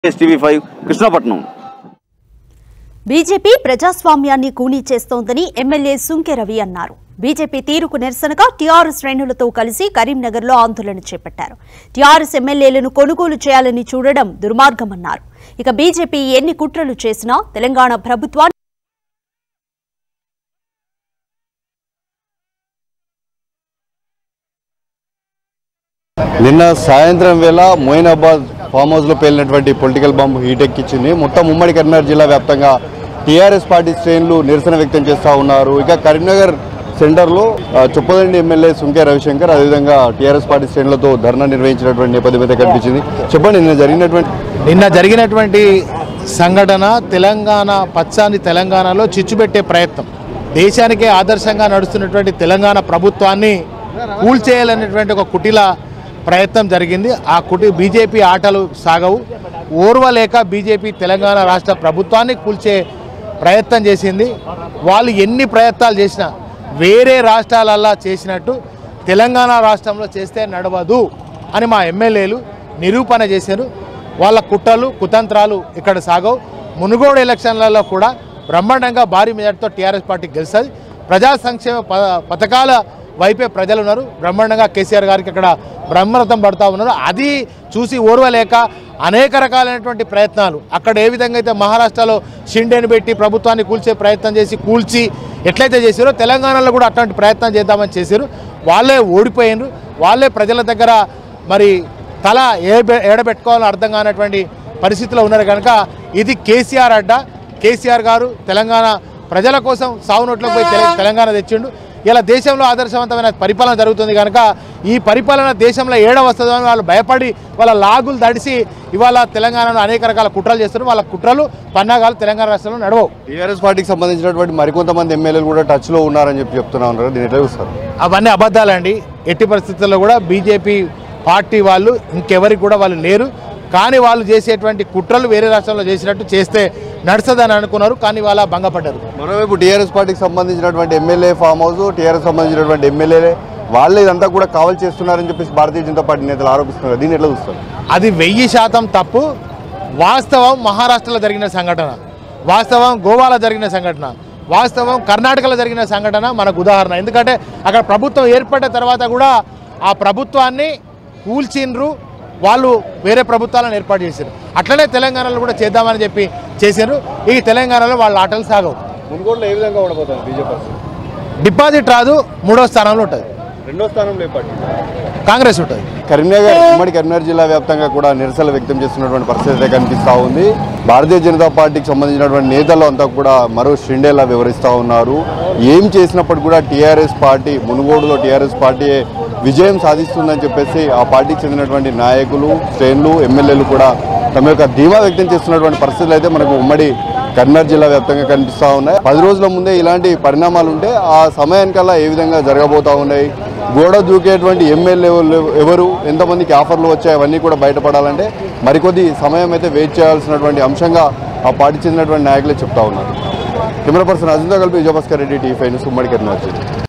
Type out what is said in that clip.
TV five Krishnapatnam BJP ప్రజాస్వామ్యాన్ని కూనీ చేస్తోందని MLA Sunke Ravi అన్నారు బీజేపీ తీరుకు నిరసనగా టీఆర్ఎస్ శ్రేణులతో కలిసి కరీంనగర్లో ఆందోళన చేపట్టారు టీఆర్ఎస్ ఎమ్మెల్యేలను కొనుగోలు చేయాలని చూడడం దుర్మార్గమన్నారు ఇక బీజేపీ ఎన్ని కుట్రలు చేసినా తెలంగాణ ప్రభుత్వాన్ని నిన్న సాయంత్రం వేళ మోయినాబాద్ ఫామ్ హౌస్లో పేలినటువంటి పొలిటికల్ బాంబు హీట్ ఎక్కించింది మొత్తం ఉమ్మడి కరీంనగర్ జిల్లా వ్యాప్తంగా టీఆర్ఎస్ పార్టీ శ్రేణులు నిరసన వ్యక్తం చేస్తూ ఉన్నారు ఇక కరీంనగర్ సెంటర్లో ఆ, చొప్పదండి ఎమ్మెల్యే సుంకే రవిశంకర్ అదేవిధంగా టీఆర్ఎస్ పార్టీ శ్రేణులతో ధర్నా నిర్వహించినటువంటి నేపథ్యం అయితే కనిపించింది చెప్పండి నిన్న జరిగినటువంటి నిన్న జరిగినటువంటి సంఘటన తెలంగాణ పచ్చాని తెలంగాణలో చిచ్చుపెట్టే ప్రయత్నం దేశానికే ఆదర్శంగా నడుస్తున్నటువంటి తెలంగాణ ప్రభుత్వాన్ని కూల్చేయాలనేటువంటి ఒక కుటిల ప్రయత్నం జరిగింది ఆ కుటి బీజేపీ ఆటలు సాగవు ఓర్వలేక బీజేపీ తెలంగాణ రాష్ట్ర ప్రభుత్వాన్ని కూల్చే ప్రయత్నం చేసింది వాళ్ళు ఎన్ని ప్రయత్నాలు చేసినా వేరే రాష్ట్రాలల్లా చేసినట్టు తెలంగాణ రాష్ట్రంలో చేస్తే నడవదు అని మా ఎమ్మెల్యేలు నిరూపణ చేశారు వాళ్ళ కుట్రలు కుతంత్రాలు ఇక్కడ సాగవు మునుగోడు ఎలక్షన్లలో కూడా బ్రహ్మాండంగా భారీ మెజార్టీతో టీఆర్ఎస్ పార్టీ గెలుస్తుంది ప్రజా సంక్షేమ ప- పథకాల వైపే ప్రజలు ఉన్నారు బ్రహ్మాండంగా కేసీఆర్ గారికి అక్కడ బ్రహ్మరథం పడుతూ ఉన్నారు అది చూసి ఓర్వలేక అనేక రకాలైనటువంటి ప్రయత్నాలు అక్కడ ఏ విధంగా అయితే మహారాష్ట్రలో షిండేని పెట్టి ప్రభుత్వాన్ని కూల్చే ప్రయత్నం చేసి కూల్చి ఎట్లయితే చేశారో తెలంగాణలో కూడా అట్లాంటి ప్రయత్నం చేద్దామని చేశారు వాళ్ళే ఓడిపోయినారు వాళ్ళే ప్రజల దగ్గర మరి తల ఏ- ఏడబెట్టుకోవాలని అర్థం కానటువంటి పరిస్థితిలో ఉన్నారు కనుక ఇది కేసీఆర్ అడ్డ కేసీఆర్ గారు తెలంగాణ ప్రజల కోసం సాగునోట్లోకి పోయి తెల- తెలంగాణ తెచ్చిండు ఇలా దేశంలో ఆదర్శవంతమైన పరిపాలన జరుగుతుంది కనుక ఈ పరిపాలన దేశంలో ఏడ వస్తుందో అని వాళ్ళు భయపడి వాళ్ళ లాగులు దడిసి ఇవాళ తెలంగాణలో అనేక రకాల కుట్రలు చేస్తున్నారు వాళ్ళ కుట్రలు పన్నాగాలు తెలంగాణ రాష్ట్రంలో నడవవు టీఆర్ఎస్ పార్టీకి సంబంధించినటువంటి మరికొంతమంది ఎమ్మెల్యేలు కూడా టచ్లో ఉన్నారని చెప్పి చెప్తున్నా ఉన్నారు దీన్ని ఎట్లా చూస్తారు అవన్నీ అబద్ధాలండి ఎట్టి పరిస్థితుల్లో కూడా బీజేపీ పార్టీ వాళ్ళు ఇంకెవరికి కూడా వాళ్ళు లేరు కానీ వాళ్ళు చేసేటువంటి కుట్రలు వేరే రాష్ట్రంలో చేసినట్టు చేస్తే నడుస్తుందని అనుకున్నారు కానీ వాళ్ళ భంగపడ్డారు మరోవైపు టీఆర్ఎస్ పార్టీకి సంబంధించినటువంటి ఎమ్మెల్యే ఫామ్ హౌస్ టీఆర్ఎస్ సంబంధించినటువంటి ఎమ్మెల్యేలే వాళ్ళే ఇదంతా కూడా కావల్ చేస్తున్నారని చెప్పేసి భారతీయ జనతా పార్టీ నేతలు ఆరోపిస్తున్నారు దీన్ని ఎట్లా చూస్తారు అది వెయ్యి శాతం తప్పు వాస్తవం మహారాష్ట్రలో జరిగిన సంఘటన వాస్తవం గోవాలో జరిగిన సంఘటన వాస్తవం కర్ణాటకలో జరిగిన సంఘటన మనకు ఉదాహరణ ఎందుకంటే అక్కడ ప్రభుత్వం ఏర్పడిన తర్వాత కూడా ఆ ప్రభుత్వాన్ని కూల్చిండ్రు వాళ్ళు వేరే ప్రభుత్వాలను ఏర్పాటు చేశారు అట్లనే తెలంగాణలో కూడా చేద్దామని చెప్పి చేశారు ఈ తెలంగాణలో వాళ్ళ ఆటలు సాగవు మునుగోడులో ఏ విధంగా ఉండబోతుంది బీజేపీ డిపాజిట్ రాదు మూడో స్థానంలో ఉంటుంది రెండో స్థానంలో ఏ పార్టీ కాంగ్రెస్ ఉంటుంది కరీంనగర్ ఉమ్మడి కరీంనగర్ జిల్లా వ్యాప్తంగా కూడా నిరసనలు వ్యక్తం చేస్తున్నటువంటి పరిస్థితి అయితే కనిపిస్తూ ఉంది భారతీయ జనతా పార్టీకి సంబంధించినటువంటి నేతలు అంతా కూడా మరో షిండేలా వివరిస్తూ ఉన్నారు ఏం చేసినప్పుడు కూడా టీఆర్ఎస్ పార్టీ మునుగోడులో టీఆర్ఎస్ పార్టీ విజయం సాధిస్తుందని చెప్పేసి ఆ పార్టీకి చెందినటువంటి నాయకులు శ్రేణులు ఎమ్మెల్యేలు కూడా తమ యొక్క ధీమా వ్యక్తం చేస్తున్నటువంటి పరిస్థితులు అయితే మనకు ఉమ్మడి కరీంనగర్ జిల్లా వ్యాప్తంగా కనిపిస్తూ ఉన్నాయి పది రోజుల ముందే ఇలాంటి పరిణామాలు ఉంటే ఆ సమయానికల్లా ఏ విధంగా జరగబోతూ ఉన్నాయి గోడ దూకేటువంటి ఎమ్మెల్యే ఎవరు ఎంతమందికి ఆఫర్లు వచ్చాయి అవన్నీ కూడా బయటపడాలంటే మరికొద్ది సమయం అయితే వెయిట్ చేయాల్సినటువంటి అంశంగా ఆ పార్టీ చెందినటువంటి నాయకులే చెప్తా ఉన్నారు కెమెరా పర్సన్ అజిందా కలిపి Vijayabhaskar Reddy T five news ఉమ్మడి కరీంనగర్ జిల్లా